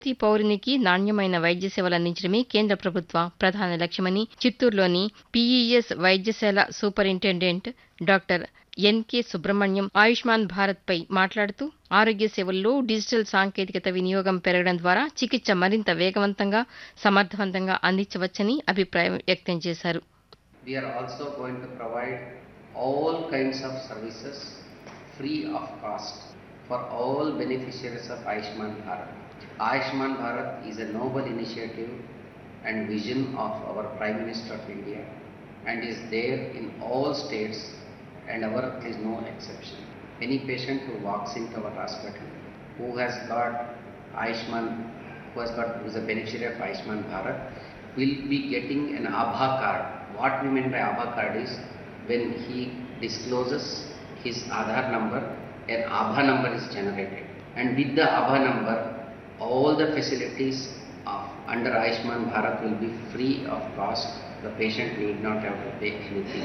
ప్రతి పౌరునికి నాణ్యమైన వైద్య సేవలు అందించడమే కేంద్ర ప్రభుత్వ ప్రధాన లక్ష్యమని చిత్తూరులోని పీఈఎస్ వైద్యశాల superintendent doctor NK Subrahmanyam Ayushman Bharat పై మాట్లాడుతూ ఆరోగ్య సేవల్లో డిజిటల్ సాంకేతికత వినియోగం పెరగడం ద్వారా చికిత్స మరింత వేగవంతంగా సమర్థవంతంగా అందించవచ్చని అభిప్రాయం వ్యక్తం చేశారు We are also going to provide all kinds of services free of cost for all beneficiaries of Ayushman Bharat. Ayushman Bharat is a noble initiative and vision of our Prime Minister of India and is there in all states and our is no exception. Any patient who walks into our hospital who has got Ayushman, who has got who is a beneficiary of Ayushman Bharat will be getting an Abha card. What we mean by Abha card is when he discloses his Aadhaar number, an Abha number is generated. And with the Abha number, all the facilities of, under Ayushman Bharat will be free of cost. The patient need not have to pay anything.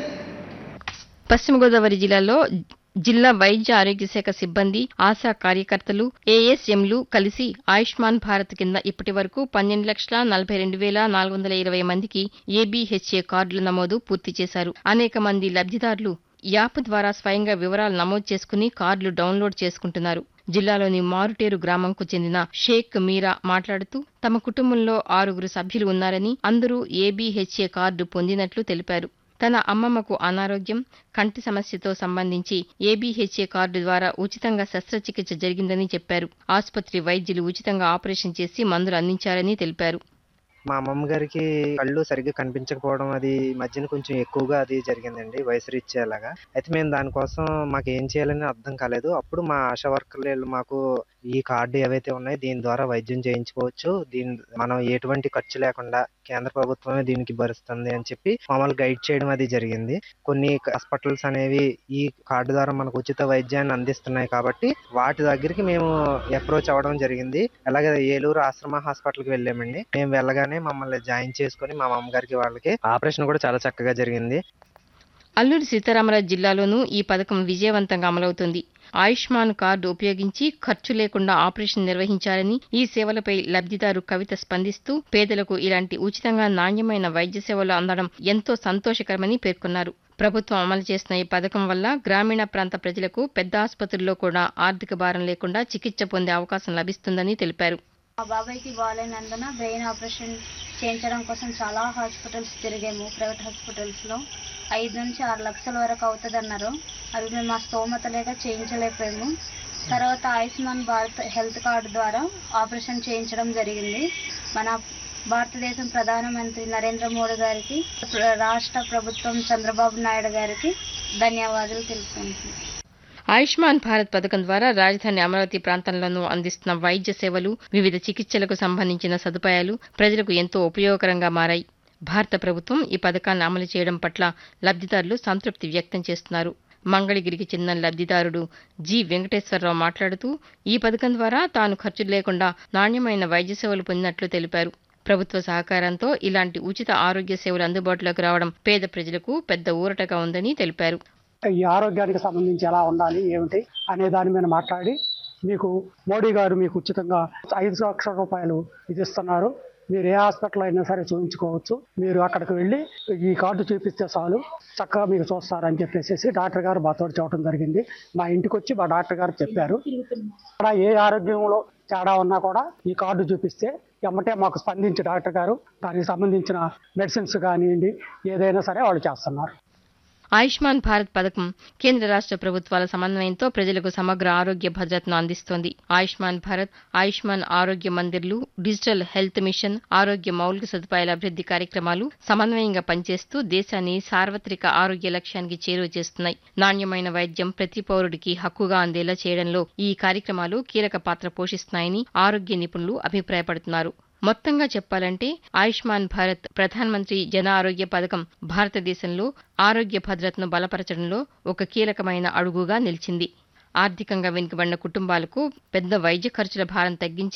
పశ్చిమ గోదావరి జిల్లాలో జిల్లా వైద్య ఆరోగ్య శాఖ సిబ్బంది ఆశా కార్యకర్తలు ఏఎస్ఎంలు కలిసి ఆయుష్మాన్ భారత్ కింద ఇప్పటి వరకు పన్నెండు లక్షల నలభై రెండు వేల నాలుగు వందల ఇరవై మందికి ఏబీహెచ్ఏ కార్డుల నమోదు పూర్తి చేశారు అనేక మంది లబ్ధిదారులు యాప్ ద్వారా స్వయంగా వివరాలు నమోదు చేసుకుని కార్డులు డౌన్లోడ్ చేసుకుంటున్నారు జిల్లాలోని మారుటేరు గ్రామంకు చెందిన షేక్ మీరా మాట్లాడుతూ తమ కుటుంబంలో ఆరుగురు సభ్యులు ఉన్నారని అందరూ ఏబీహెచ్ఏ కార్డు పొందినట్లు తెలిపారు తన అమ్మమ్మకు అనారోగ్యం కంటి సమస్యతో సంబంధించి ఏబీహెచ్ఏ కార్డు ద్వారా ఉచితంగా శస్త్రచికిత్స జరిగిందని చెప్పారు ఆసుపత్రి వైద్యులు ఉచితంగా ఆపరేషన్ చేసి మందులు అందించారని తెలిపారు మా అమ్మమ్మ గారికి కళ్ళు సరిగ్గా కనిపించకపోవడం అది ఈ మధ్యన కొంచెం ఎక్కువగా అది జరిగిందండి వయసు రీత్యాలాగా అయితే మేము దానికోసం మాకు ఏం చేయాలని అర్థం కాలేదు అప్పుడు మా ఆశా వర్కర్లు వీళ్ళు మాకు ఈ కార్డు ఏవైతే ఉన్నాయో దీని ద్వారా వైద్యం చేయించుకోవచ్చు దీని మనం ఎటువంటి ఖర్చు లేకుండా కేంద్ర ప్రభుత్వమే దీనికి భరిస్తుంది అని చెప్పి మమ్మల్ని గైడ్ చేయడం అది జరిగింది కొన్ని హాస్పిటల్స్ అనేవి ఈ కార్డు ద్వారా మనకు ఉచిత వైద్యాన్ని అందిస్తున్నాయి కాబట్టి వాటి దగ్గరికి మేము అప్రోచ్ అవ్వడం జరిగింది అలాగే ఏలూరు ఆశ్రమ హాస్పిటల్కి వెళ్ళామండి మేము వెళ్ళగానే మమ్మల్ని జాయిన్ చేసుకుని మా మామగారికి వాళ్ళకి ఆపరేషన్ కూడా చాలా చక్కగా జరిగింది అల్లూరి సీతారామరాజు జిల్లాలోనూ ఈ పథకం విజయవంతంగా అమలవుతోంది ఆయుష్మాన్ కార్డు ఉపయోగించి ఖర్చు లేకుండా ఆపరేషన్ నిర్వహించారని ఈ సేవలపై లబ్ధిదారు కవిత స్పందిస్తూ పేదలకు ఇలాంటి ఉచితంగా నాణ్యమైన వైద్య సేవలు అందడం ఎంతో సంతోషకరమని పేర్కొన్నారు ప్రభుత్వం అమలు చేస్తున్న ఈ పథకం వల్ల గ్రామీణ ప్రాంత ప్రజలకు పెద్ద ఆసుపత్రుల్లో కూడా ఆర్థిక భారం లేకుండా చికిత్స పొందే అవకాశం లభిస్తుందని తెలిపారు మా బాబాయ్కి బాగాలేనందున బ్రెయిన్ ఆపరేషన్ చేయించడం కోసం చాలా హాస్పిటల్స్ తిరిగాము ప్రైవేట్ హాస్పిటల్స్లో ఐదు నుంచి ఆరు లక్షల వరకు అవుతుంది అన్నారు అవి మేము మా స్తోమత లేక చేయించలేకపోయాము తర్వాత ఆయుష్మాన్ భారత్ హెల్త్ కార్డు ద్వారా ఆపరేషన్ చేయించడం జరిగింది మన భారతదేశం ప్రధానమంత్రి నరేంద్ర మోడీ గారికి రాష్ట్ర ప్రభుత్వం చంద్రబాబు నాయుడు గారికి ధన్యవాదాలు తెలుపుకుంటున్నాను ఆయుష్మాన్ భారత్ పథకం ద్వారా రాజధాని అమరావతి ప్రాంతంలోనూ అందిస్తున్న వైద్య సేవలు వివిధ చికిత్సలకు సంబంధించిన సదుపాయాలు ప్రజలకు ఎంతో ఉపయోగకరంగా మారాయి భారత ప్రభుత్వం ఈ పథకాన్ని అమలు చేయడం పట్ల లబ్ధిదారులు సంతృప్తి వ్యక్తం చేస్తున్నారు మంగళగిరికి చెందిన లబ్ధిదారుడు జి వెంకటేశ్వరరావు మాట్లాడుతూ ఈ పథకం ద్వారా తాను ఖర్చు లేకుండా నాణ్యమైన వైద్య సేవలు పొందినట్లు తెలిపారు ప్రభుత్వ సహకారంతో ఇలాంటి ఉచిత ఆరోగ్య సేవలు అందుబాటులోకి రావడం పేద ప్రజలకు పెద్ద ఊరటగా ఉందని తెలిపారు ఈ ఆరోగ్యానికి సంబంధించి ఎలా ఉండాలి ఏమిటి అనే దాని మీద మాట్లాడి మీకు మోడీ గారు మీకు ఉచితంగా ఐదు లక్షల రూపాయలు ఇది ఇస్తున్నారు మీరు ఏ హాస్పిటల్ అయినా సరే చూపించుకోవచ్చు మీరు అక్కడికి వెళ్ళి ఈ కార్డు చూపిస్తే చాలు చక్కగా మీకు చూస్తారని చెప్పేసి డాక్టర్ గారు మాతో చెప్పడం జరిగింది మా ఇంటికి వచ్చి మా డాక్టర్ గారు చెప్పారు అక్కడ ఏ ఆరోగ్యంలో తేడా ఉన్నా కూడా ఈ కార్డు చూపిస్తే ఎమ్మటే మాకు స్పందించి డాక్టర్ గారు దానికి సంబంధించిన మెడిసిన్స్ కానివ్వండి ఏదైనా సరే వాళ్ళు చేస్తున్నారు ఆయుష్మాన్ భారత్ పథకం కేంద్ర రాష్ట్ర ప్రభుత్వాల సమన్వయంతో ప్రజలకు సమగ్ర ఆరోగ్య భద్రతను అందిస్తోంది ఆయుష్మాన్ భారత్ ఆయుష్మాన్ ఆరోగ్య మందిర్లు డిజిటల్ హెల్త్ మిషన్ ఆరోగ్య మౌలిక సదుపాయాల అభివృద్ధి కార్యక్రమాలు సమన్వయంగా పనిచేస్తూ దేశాన్ని సార్వత్రిక ఆరోగ్య లక్ష్యానికి చేరువ చేస్తున్నాయి నాణ్యమైన వైద్యం ప్రతి పౌరుడికి హక్కుగా అందేలా చేయడంలో ఈ కార్యక్రమాలు కీలక పాత్ర పోషిస్తున్నాయని ఆరోగ్య నిపుణులు అభిప్రాయపడుతున్నారు మొత్తంగా చెప్పాలంటే ఆయుష్మాన్ భారత్ ప్రధానమంత్రి జన ఆరోగ్య పథకం భారతదేశంలో ఆరోగ్య భద్రతను బలపరచడంలో ఒక కీలకమైన అడుగుగా నిలిచింది ఆర్థికంగా వెనుకబడిన కుటుంబాలకు పెద్ద వైద్య ఖర్చుల భారం తగ్గించి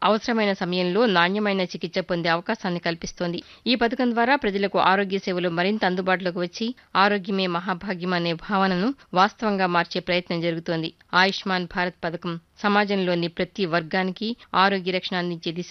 అవసరమైన సమయంలో నాణ్యమైన చికిత్స పొందే అవకాశాన్ని కల్పిస్తోంది ఈ పథకం ద్వారా ప్రజలకు ఆరోగ్య సేవలు మరింత అందుబాటులోకి వచ్చి ఆరోగ్యమే మహాభాగ్యం అనే భావనను వాస్తవంగా మార్చే ప్రయత్నం జరుగుతోంది ఆయుష్మాన్ భారత్ పథకం సమాజంలోని ప్రతి వర్గానికి ఆరోగ్య రక్షణ అందించే దిశ